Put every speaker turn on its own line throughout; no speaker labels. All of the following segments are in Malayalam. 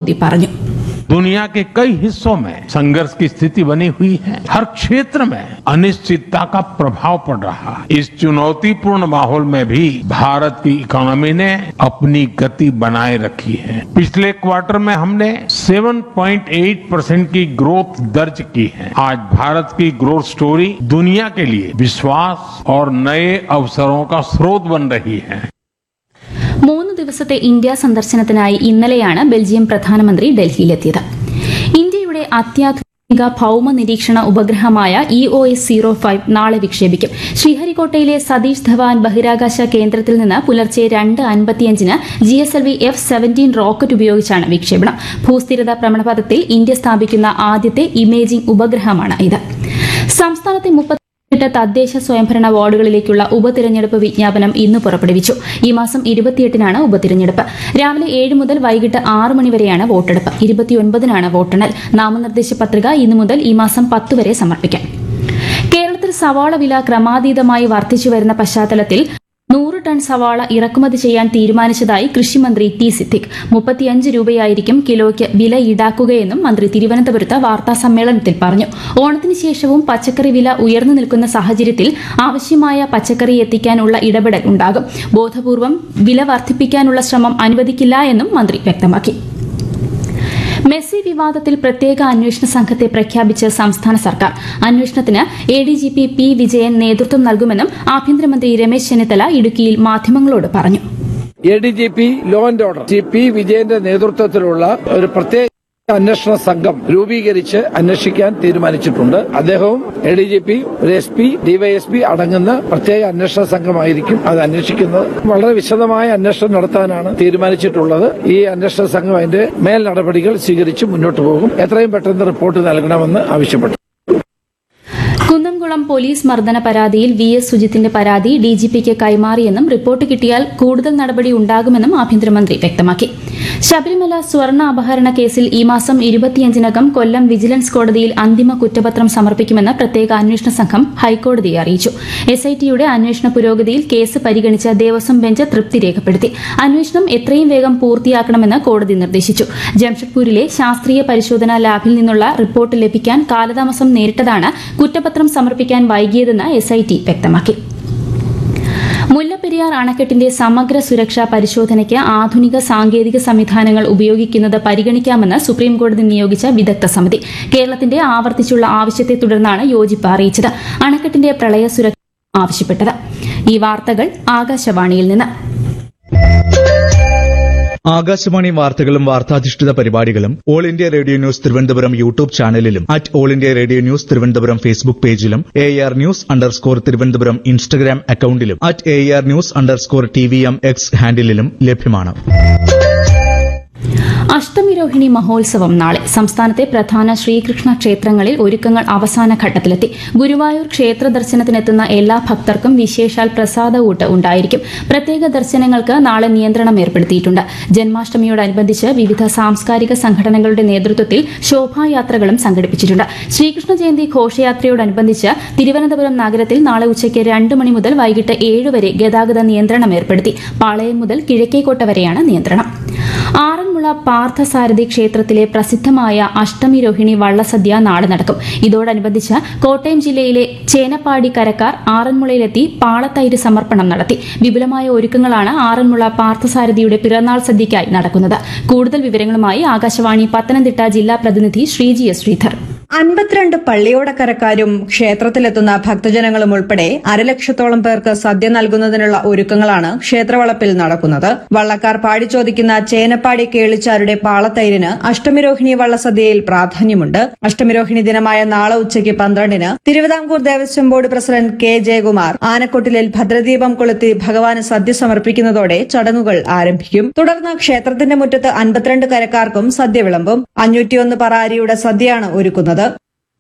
മോദി പറഞ്ഞു
दुनिया के कई हिस्सों में संघर्ष की स्थिति बनी हुई है हर क्षेत्र में अनिश्चितता का प्रभाव पड़ रहा है इस चुनौतीपूर्ण माहौल में भी भारत की इकोनॉमी ने अपनी गति बनाए रखी है पिछले क्वार्टर में हमने 7.8 परसेंट की ग्रोथ दर्ज की है आज भारत की ग्रोथ स्टोरी दुनिया के लिए विश्वास और नए अवसरों का स्रोत बन रही है
മൂന്ന് ദിവസത്തെ ഇന്ത്യ സന്ദർശനത്തിനായി ഇന്നലെയാണ് ബെൽജിയം പ്രധാനമന്ത്രി ഡൽഹിയിലെത്തിയത് ഇന്ത്യയുടെ അത്യാധുനിക ഭൌമ നിരീക്ഷണ ഉപഗ്രഹമായ E O S zero five നാളെ വിക്ഷേപിക്കും ശ്രീഹരിക്കോട്ടയിലെ സതീഷ് ധവാൻ ബഹിരാകാശ കേന്ദ്രത്തിൽ നിന്ന് പുലർച്ചെ രണ്ട് അൻപത്തിയഞ്ചിന് G S L V F seventeen rocket ഉപയോഗിച്ചാണ് വിക്ഷേപണം ഭൂസ്ഥിരത ഭ്രമണപഥത്തിൽ ഇന്ത്യ സ്ഥാപിക്കുന്ന ആദ്യത്തെ ഇമേജിംഗ് ഉപഗ്രഹമാണ് ഇത് സംസ്ഥാനത്തെ മുപ്പത്തി എട്ട് തദ്ദേശ സ്വയംഭരണ വാർഡുകളിലേക്കുള്ള ഉപതിരഞ്ഞെടുപ്പ് വിജ്ഞാപനം ഇന്ന് പുറപ്പെടുവിച്ചു ഈ മാസം ഇരുപത്തിയെട്ടിനാണ് ഉപതിരഞ്ഞെടുപ്പ് രാവിലെ ഏഴ് മുതൽ വൈകിട്ട് ആറ് മണിവരെയാണ് വോട്ടെടുപ്പ് ഇരുപത്തിയൊൻപതിനാണ് വോട്ടെണ്ണൽ നാമനിർദ്ദേശ പത്രിക ഇന്നു മുതൽ ഈ മാസം പത്ത് വരെ സമർപ്പിക്കാം കേരളത്തിൽ സവാള വില ക്രമാതീതമായി വർദ്ധിച്ചു വരുന്ന പശ്ചാത്തലത്തിൽ നൂറ് ടൺ സവാള ഇറക്കുമതി ചെയ്യാൻ തീരുമാനിച്ചതായി കൃഷിമന്ത്രി ടി സിദ്ദിഖ് മുപ്പത്തിയഞ്ച് രൂപയായിരിക്കും കിലോയ്ക്ക് വില ഈടാക്കുകയെന്നും മന്ത്രി തിരുവനന്തപുരത്ത് വാർത്താ സമ്മേളനത്തിൽ പറഞ്ഞു ഓണത്തിന് ശേഷവും പച്ചക്കറി വില ഉയർന്നു നിൽക്കുന്ന സാഹചര്യത്തിൽ ആവശ്യമായ പച്ചക്കറി എത്തിക്കാനുള്ള ഇടപെടൽ ഉണ്ടാകും ബോധപൂർവം വില വർദ്ധിപ്പിക്കാനുള്ള ശ്രമം അനുവദിക്കില്ല എന്നും മന്ത്രി വ്യക്തമാക്കി മെസ്സി വിവാദത്തിൽ പ്രത്യേക അന്വേഷണ സംഘത്തെ പ്രഖ്യാപിച്ച് സംസ്ഥാന സർക്കാർ അന്വേഷണത്തിന് A D G P P Vijayan നേതൃത്വം നൽകുമെന്നും ആഭ്യന്തരമന്ത്രി രമേശ് ചെന്നിത്തല ഇടുക്കിയിൽ മാധ്യമങ്ങളോട് പറഞ്ഞു
A D G P law and order G P വിജയന്റെ നേതൃത്വത്തിലുള്ള ഒരു പ്രത്യേക അന്വേഷണ സംഘം രൂപീകരിച്ച് അന്വേഷിക്കാൻ തീരുമാനിച്ചിട്ടുണ്ട് അദ്ദേഹവും എ ഡി ജി പി ഒരു എസ് പി ഡിവൈഎസ്പി അടങ്ങുന്ന പ്രത്യേക അന്വേഷണ സംഘമായിരിക്കും അത് അന്വേഷിക്കുന്നത് വളരെ വിശദമായ അന്വേഷണം നടത്താനാണ് തീരുമാനിച്ചിട്ടുള്ളത് ഈ അന്വേഷണ സംഘം അതിന്റെ മേൽ നടപടികൾ സ്വീകരിച്ച് മുന്നോട്ട് പോകും എത്രയും പെട്ടെന്ന് റിപ്പോർട്ട് നൽകണമെന്ന് ആവശ്യപ്പെട്ടു
കുന്നംകുളം പോലീസ് മർദ്ദന പരാതിയിൽ വി എസ് സുജിത്തിന്റെ പരാതി ഡിജിപിക്ക് കൈമാറിയെന്നും റിപ്പോർട്ട് കിട്ടിയാൽ കൂടുതൽ നടപടി ഉണ്ടാകുമെന്നും ആഭ്യന്തരമന്ത്രി വ്യക്തമാക്കി ശബരിമല സ്വർണ്ണ അപഹരണ കേസിൽ ഈ മാസം ഇരുപത്തിയഞ്ചിനകം കൊല്ലം വിജിലൻസ് കോടതിയിൽ അന്തിമ കുറ്റപത്രം സമർപ്പിക്കുമെന്ന് പ്രത്യേക അന്വേഷണ സംഘം ഹൈക്കോടതിയെ അറിയിച്ചു എസ്ഐടിയുടെ അന്വേഷണ പുരോഗതിയിൽ കേസ് പരിഗണിച്ച ദേവസ്വം ബെഞ്ച് തൃപ്തി രേഖപ്പെടുത്തി അന്വേഷണം എത്രയും വേഗം പൂർത്തിയാക്കണമെന്ന് കോടതി നിർദ്ദേശിച്ചു ജംഷഡ്പൂരിലെ ശാസ്ത്രീയ പരിശോധനാ ലാബിൽ നിന്നുള്ള റിപ്പോർട്ട് ലഭിക്കാൻ കാലതാമസം നേരിട്ടതാണ് കുറ്റപത്രം സമർപ്പിക്കാൻ വൈകിയതെന്ന് എസ്ഐടി വ്യക്തമാക്കി മുല്ലപ്പെരിയാർ അണക്കെട്ടിന്റെ സമഗ്ര സുരക്ഷാ പരിശോധനയ്ക്ക് ആധുനിക സാങ്കേതിക സംവിധാനങ്ങൾ ഉപയോഗിക്കുന്നത് പരിഗണിക്കാമെന്ന് സുപ്രീംകോടതി നിയോഗിച്ച വിദഗ്ധ സമിതി കേരളത്തിന്റെ ആവർത്തിച്ചുള്ള ആവശ്യത്തെ തുടർന്നാണ് യോജിപ്പ് അറിയിച്ചത് അണക്കെട്ടിന്റെ പ്രളയ സുരക്ഷ ആവശ്യപ്പെട്ടത് ഈ വാർത്തകൾ ആകാശവാണിയിൽ നിന്ന്
ആകാശവാണി വാർത്തകളും വാർത്താധിഷ്ഠിത പരിപാടികളും All India Radio news Thiruvananthapuram YouTube ചാനലിലും at All India Radio news Thiruvananthapuram Facebook പേജിലും A R news underscore Thiruvananthapuram Instagram അക്കൌണ്ടിലും at A R news underscore T V M X ഹാൻഡിലും ലഭ്യമാണ്
അഷ്ടമിരോഹിണി മഹോത്സവം നാളെ സംസ്ഥാനത്തെ പ്രധാന ശ്രീകൃഷ്ണ ക്ഷേത്രങ്ങളിൽ ഒരുക്കങ്ങൾ അവസാന ഘട്ടത്തിലെത്തി ഗുരുവായൂർ ക്ഷേത്ര ദർശനത്തിനെത്തുന്ന എല്ലാ ഭക്തർക്കും വിശേഷാൽ പ്രസാദകൂട്ട് ഉണ്ടായിരിക്കും പ്രത്യേക ദർശനങ്ങൾക്ക് നാളെ നിയന്ത്രണം ഏർപ്പെടുത്തിയിട്ടുണ്ട് ജന്മാഷ്ടമിയോടനുബന്ധിച്ച് വിവിധ സാംസ്കാരിക സംഘടനകളുടെ നേതൃത്വത്തിൽ ശോഭായാത്രകളും സംഘടിപ്പിച്ചിട്ടുണ്ട് ശ്രീകൃഷ്ണ ജയന്തി ഘോഷയാത്രയോടനുബന്ധിച്ച് തിരുവനന്തപുരം നഗരത്തിൽ നാളെ ഉച്ചയ്ക്ക് രണ്ട് മണി മുതൽ വൈകിട്ട് ഏഴ് വരെ ഗതാഗത നിയന്ത്രണം ഏർപ്പെടുത്തി പാളയം മുതൽ കിഴക്കേക്കോട്ട വരെയാണ് നിയന്ത്രണം ആറന്മുള പാർത്ഥസാരഥി ക്ഷേത്രത്തിലെ പ്രസിദ്ധമായ അഷ്ടമി രോഹിണി വള്ളസദ്യ നാളെ നടക്കും ഇതോടനുബന്ധിച്ച് കോട്ടയം ജില്ലയിലെ ചേനപ്പാടി കരക്കാർ ആറന്മുളയിലെത്തി പാളത്തൈര് സമർപ്പണം നടത്തി വിപുലമായ ഒരുക്കങ്ങളാണ് ആറന്മുള പാർത്ഥസാരഥിയുടെ പിറന്നാൾ സദ്യയ്ക്കായി നടക്കുന്നത് കൂടുതൽ വിവരങ്ങളുമായി ആകാശവാണി പത്തനംതിട്ട ജില്ലാ പ്രതിനിധി ശ്രീജി എസ് ശ്രീധർ
അൻപത്തിരണ്ട് പള്ളിയോടക്കരക്കാരും ക്ഷേത്രത്തിലെത്തുന്ന ഭക്തജനങ്ങളും ഉൾപ്പെടെ അരലക്ഷത്തോളം പേർക്ക് സദ്യ നൽകുന്നതിനുള്ള ഒരുക്കങ്ങളാണ് ക്ഷേത്രവളപ്പിൽ നടക്കുന്നത് വള്ളക്കാർ പാടിച്ചോദിക്കുന്ന ചേനപ്പാടി കേളിച്ചാരുടെ പാളത്തൈരിന് അഷ്ടമിരോഹിണി വള്ളസദ്യയിൽ പ്രാധാന്യമുണ്ട് അഷ്ടമിരോഹിണി ദിനമായ നാളെ ഉച്ചയ്ക്ക് പന്ത്രണ്ടിന് Thiruvithamkoor Devaswom board president K Jayakumar ആനക്കൊട്ടിലിൽ ഭദ്രദീപം കൊളുത്തി ഭഗവാന് സദ്യ സമർപ്പിക്കുന്നതോടെ ചടങ്ങുകൾ ആരംഭിക്കും തുടർന്ന് ക്ഷേത്രത്തിന്റെ മുറ്റത്ത് അൻപത്തിരണ്ട് കരക്കാർക്കും സദ്യ വിളമ്പും അഞ്ഞൂറ്റിയൊന്ന് പറ അരിയുടെ സദ്യയാണ് ഒരുക്കുന്നത്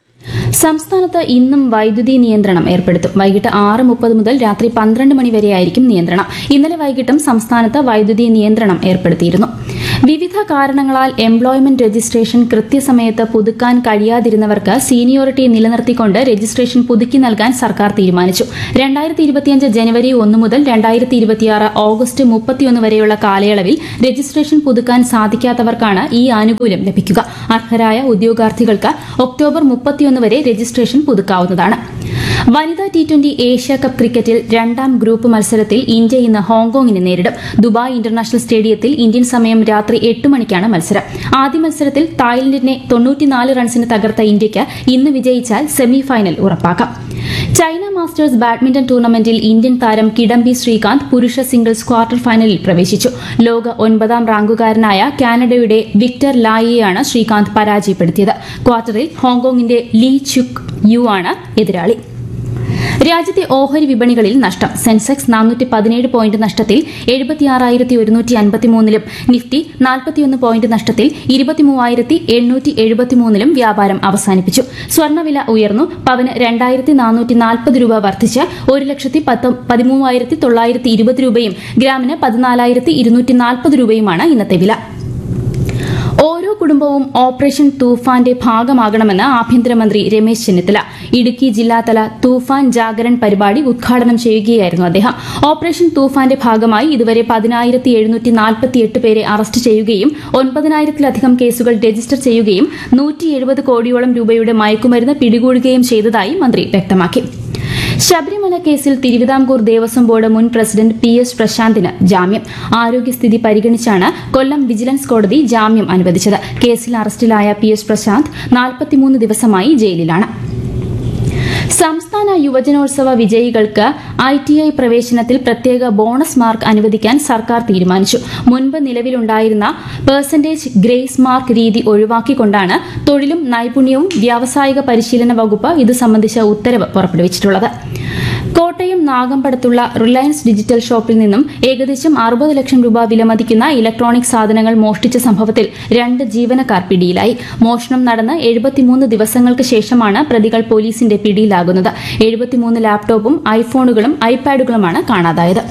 സംസ്ഥാനത്ത് ഇന്നും വൈദ്യുതി നിയന്ത്രണം ഏർപ്പെടുത്തും വൈകിട്ട് ആറ് മുപ്പത് മുതൽ രാത്രി പന്ത്രണ്ട് മണി വരെയായിരിക്കും നിയന്ത്രണം ഇന്നലെ വൈകിട്ടും സംസ്ഥാനത്ത് വൈദ്യുതി നിയന്ത്രണം ഏർപ്പെടുത്തിയിരുന്നു വിവിധ കാരണങ്ങളാൽ എംപ്ലോയ്മെന്റ് രജിസ്ട്രേഷൻ കൃത്യസമയത്ത് പുതുക്കാൻ കഴിയാതിരുന്നവർക്ക് സീനിയോറിറ്റി നിലനിർത്തിക്കൊണ്ട് രജിസ്ട്രേഷൻ പുതുക്കി നൽകാൻ സർക്കാർ തീരുമാനിച്ചു രണ്ടായിരത്തി ഇരുപത്തിയഞ്ച് ജനുവരി ഒന്ന് മുതൽ രണ്ടായിരത്തി ഇരുപത്തിയാറ് ഓഗസ്റ്റ് മുപ്പത്തിയൊന്ന് വരെയുള്ള കാലയളവിൽ രജിസ്ട്രേഷൻ പുതുക്കാൻ സാധിക്കാത്തവർക്കാണ് ഈ ആനുകൂല്യം ലഭിക്കുക അർഹരായ ഉദ്യോഗാർത്ഥികൾക്ക് ഒക്ടോബർ മുപ്പത്തിയൊന്ന് വരെ രജിസ്ട്രേഷൻ പുതുക്കാവുന്നതാണ് വനിതാ ടി ട്വന്റി ഏഷ്യ കപ്പ് ക്രിക്കറ്റിൽ രണ്ടാം ഗ്രൂപ്പ് മത്സരത്തിൽ ഇന്ത്യ ഇന്ന് ഹോങ്കോങ്ങിനെ നേരിടും ദുബായ് ഇന്റർനാഷണൽ സ്റ്റേഡിയത്തിൽ ഇന്ത്യൻ സമയം രാത്രി എട്ട് മണിക്കാണ് മത്സരം ആദ്യ മത്സരത്തിൽ തായ്ലൻഡിനെ തൊണ്ണൂറ്റിനാല് റൺസിന് തകർത്ത ഇന്ത്യയ്ക്ക് ഇന്ന് വിജയിച്ചാൽ സെമി ഫൈനൽ ഉറപ്പാക്കാം ചൈന മാസ്റ്റേഴ്സ് ബാഡ്മിന്റൺ ടൂർണമെന്റിൽ ഇന്ത്യൻ താരം കിഡംബി ശ്രീകാന്ത് പുരുഷ സിംഗിൾസ് ക്വാർട്ടർ ഫൈനലിൽ പ്രവേശിച്ചു ലോക ഒൻപതാം റാങ്കുകാരനായ കാനഡയുടെ വിക്ടർ ലായിയെയാണ് ശ്രീകാന്ത് പരാജയപ്പെടുത്തിയത് ക്വാർട്ടറിൽ ഹോങ്കോങ്ങിന്റെ ലീ ചുക് യു ആണ് എതിരാളി രാജ്യത്തെ ഓഹരി വിപണികളിൽ നഷ്ടം സെൻസെക്സ് നാനൂറ്റി പതിനേഴ് പോയിന്റ് നഷ്ടത്തിൽ എഴുപത്തിയാറായിരത്തി ഒരുന്നൂറ്റി അൻപത്തിമൂന്നിലും നിഫ്റ്റി നാൽപ്പത്തിയൊന്ന് പോയിന്റ് നഷ്ടത്തിൽ ഇരുപത്തിമൂവായിരത്തി എണ്ണൂറ്റി എഴുപത്തിമൂന്നിലും വ്യാപാരം അവസാനിപ്പിച്ചു സ്വർണ്ണവില ഉയർന്നു പവന് രണ്ടായിരത്തി നാനൂറ്റി നാൽപ്പത് രൂപ വർദ്ധിച്ച് ഒരു ലക്ഷത്തി പത്ത് പതിമൂവായിരത്തി തൊള്ളായിരത്തി ഇരുപത് രൂപയും ഗ്രാമിന് പതിനാലായിരത്തി ഇരുന്നൂറ്റി നാൽപ്പത് രൂപയുമാണ് ഇന്നത്തെ വില ഓരോ കുടുംബവും ഓപ്പറേഷൻ തൂഫാന്റെ ഭാഗമാകണമെന്ന് ആഭ്യന്തരമന്ത്രി രമേശ് ചെന്നിത്തല ഇടുക്കി ജില്ലാതല തൂഫാൻ ജാഗരൺ പരിപാടി ഉദ്ഘാടനം ചെയ്യുകയായിരുന്നു അദ്ദേഹം ഓപ്പറേഷൻ തൂഫാന്റെ ഭാഗമായി ഇതുവരെ പതിനായിരത്തി എഴുന്നൂറ്റി നാൽപ്പത്തിയെട്ട് പേരെ അറസ്റ്റ് ചെയ്യുകയും ഒൻപതിനായിരത്തിലധികം കേസുകൾ രജിസ്റ്റർ ചെയ്യുകയും നൂറ്റി എഴുപത് കോടിയോളം രൂപയുടെ മയക്കുമരുന്ന് പിടികൂടുകയും ചെയ്തതായി മന്ത്രി വ്യക്തമാക്കി ശബരിമല കേസിൽ തിരുവിതാംകൂർ ദേവസ്വം ബോർഡ് മുൻ പ്രസിഡന്റ് പി എസ് പ്രശാന്തിന് ജാമ്യം ആരോഗ്യസ്ഥിതി പരിഗണിച്ചാണ് കൊല്ലം വിജിലൻസ് കോടതി ജാമ്യം അനുവദിച്ചത് കേസിൽ അറസ്റ്റിലായ പി എസ് പ്രശാന്ത് നാൽപ്പത്തിമൂന്ന് ദിവസമായി ജയിലിലാണ് സംസ്ഥാന യുവജനോത്സവ വിജയികൾക്ക് ഐ ടി ഐ പ്രവേശനത്തിൽ പ്രത്യേക ബോണസ് മാർക്ക് അനുവദിക്കാൻ സർക്കാർ തീരുമാനിച്ചു മുൻപ് നിലവിലുണ്ടായിരുന്ന പെർസെന്റേജ് ഗ്രേസ് മാർക്ക് രീതി ഒഴിവാക്കിക്കൊണ്ടാണ് തൊഴിലും നൈപുണ്യവും വ്യാവസായിക പരിശീലന വകുപ്പ് ഇത് സംബന്ധിച്ച ഉത്തരവ് പുറപ്പെടുവിച്ചിട്ടുള്ളത് കോട്ടയം നാഗമ്പടത്തുള്ള റിലയൻസ് ഡിജിറ്റൽ ഷോപ്പിൽ നിന്നും ഏകദേശം അറുപത് ലക്ഷം രൂപ വിലമതിക്കുന്ന ഇലക്ട്രോണിക് സാധനങ്ങൾ മോഷ്ടിച്ച സംഭവത്തിൽ രണ്ട് ജീവനക്കാർ പിടിയിലായി മോഷണം നടന്ന് എഴുപത്തിമൂന്ന് ദിവസങ്ങൾക്ക് ശേഷമാണ് പ്രതികൾ പോലീസിന്റെ പിടിയിലാകുന്നത് എഴുപത്തിമൂന്ന് ലാപ്ടോപ്പും ഐഫോണുകളും ഐപാഡുകളുമാണ് കാണാതായത്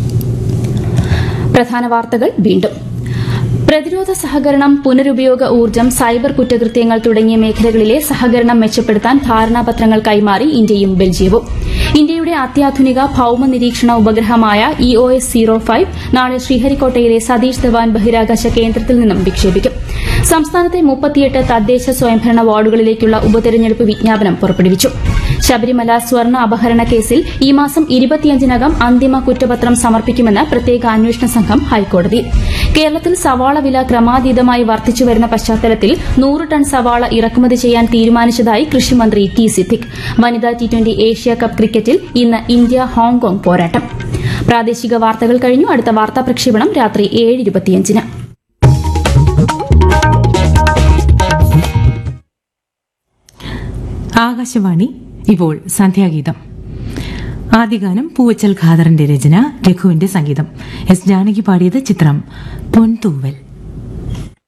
പ്രധാന വാർത്തകൾ വീണ്ടും പ്രതിരോധ സഹകരണം പുനരുപയോഗ ഊർജ്ജം സൈബർ കുറ്റകൃത്യങ്ങൾ തുടങ്ങിയ മേഖലകളിലെ സഹകരണം മെച്ചപ്പെടുത്താൻ ധാരണാപത്രങ്ങൾ കൈമാറി ഇന്ത്യയും ബെൽജിയവും ഇന്ത്യയുടെ അത്യാധുനിക ഭൌമ നിരീക്ഷണ ഉപഗ്രഹമായ E O S zero five നാളെ ശ്രീഹരിക്കോട്ടയിലെ സതീഷ് ധവാൻ ബഹിരാകാശ കേന്ദ്രത്തിൽ നിന്നും വിക്ഷേപിക്കും സംസ്ഥാനത്തെ മുപ്പത്തിയെട്ട് തദ്ദേശ സ്വയംഭരണ വാർഡുകളിലേക്കുള്ള ഉപതെരഞ്ഞെടുപ്പ് വിജ്ഞാപനം പുറപ്പെടുവിച്ചു ശബരിമല സ്വർണ്ണ അപഹരണ കേസിൽ ഈ മാസം ഇരുപത്തിയഞ്ചിനകം അന്തിമ കുറ്റപത്രം സമർപ്പിക്കുമെന്ന് പ്രത്യേക അന്വേഷണ സംഘം ഹൈക്കോടതി കേരളത്തിൽ സവാള വില ക്രമാതീതമായി വർദ്ധിച്ചുവരുന്ന പശ്ചാത്തലത്തിൽ നൂറ് ടൺ സവാള ഇറക്കുമതി ചെയ്യാൻ തീരുമാനിച്ചതായി കൃഷിമന്ത്രി ടി സിദ്ദിഖ് വനിതാ ടി ട്വന്റി ഏഷ്യ കപ്പ് ക്രിക്കറ്റിൽ ഇന്ന് ഇന്ത്യ ഹോങ്കോങ് പോരാട്ടം പ്രാദേശിക വാർത്തകൾ കഴിഞ്ഞു അടുത്ത വാർത്താ പ്രക്ഷേപണം രാത്രി ഏഴ് ഇരുപത്തിയഞ്ചിന്
ആകാശവാണി ഇപ്പോൾ സന്ധ്യാഗീതം ആദ്യഗാനം പൂവച്ചൽ ഖാദറിന്റെ രചന രഘുവിന്റെ സംഗീതം എസ് ജാനകി പാടിയത് ചിത്രം പൊൻതൂവൽ